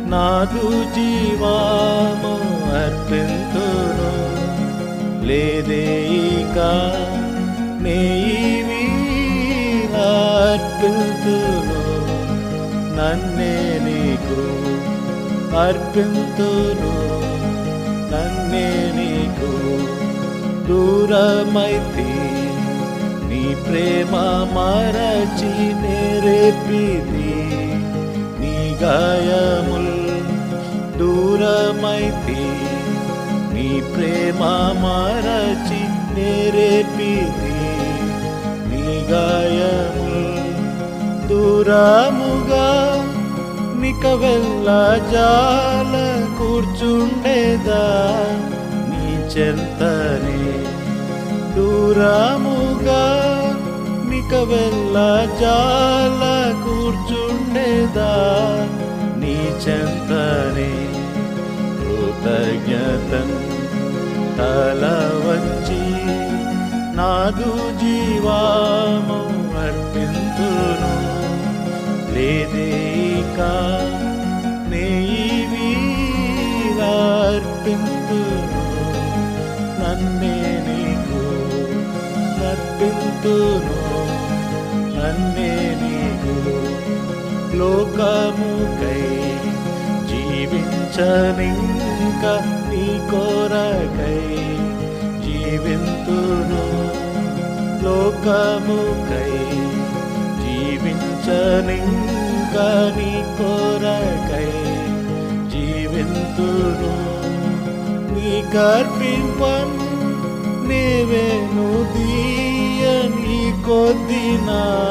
నాదు జీవాము అర్పింతును లేదే ఇక నేవి అర్పింతును నన్నే నీకు అర్పింతును నన్నే నీకు దూరమైతే నీ ప్రేమ మరచి నేరేపిది నీ గాయముల్ దూరమైతే నీ ప్రేమ మరచి నేరేపిది నీ గాయముల్ దూరముగా నిక వెళ్ళ జాల కూర్చుండేదా నీ చెంతనే దూరముగా నిక వెళ్ళ జాల కూర్చుండేదా నీ చెంతనే కృతజ్ఞతన్ తల వంచి నాదు జీవాము అర్పింతును లేదేక నేర్పింతును నన్నే నీకు అర్పింతును నన్నే నీకు లోకముకై జీవించనింక నీ కోరకై జీవింతును లోకముకై జీవించనింక నీ కోరకై జీవింతును నీ గర్భింపన్ నీవేను దీయ నీ కొద్దిన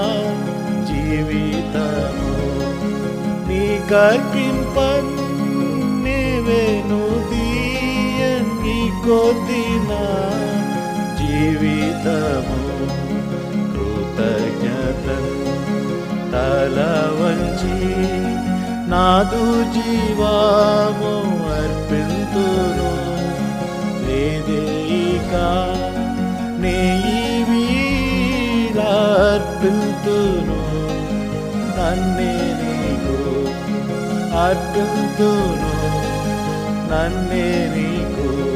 జీవితము నీ గర్భింపన్ నీవేను దీయ నీ కొద్దిన జీవితము కృతజ్ఞతను తల వంచి నాదు జీవాము అర్పింతును లేదేక అర్పింతును నన్నే నీకు అర్పింతును నన్నే నీకు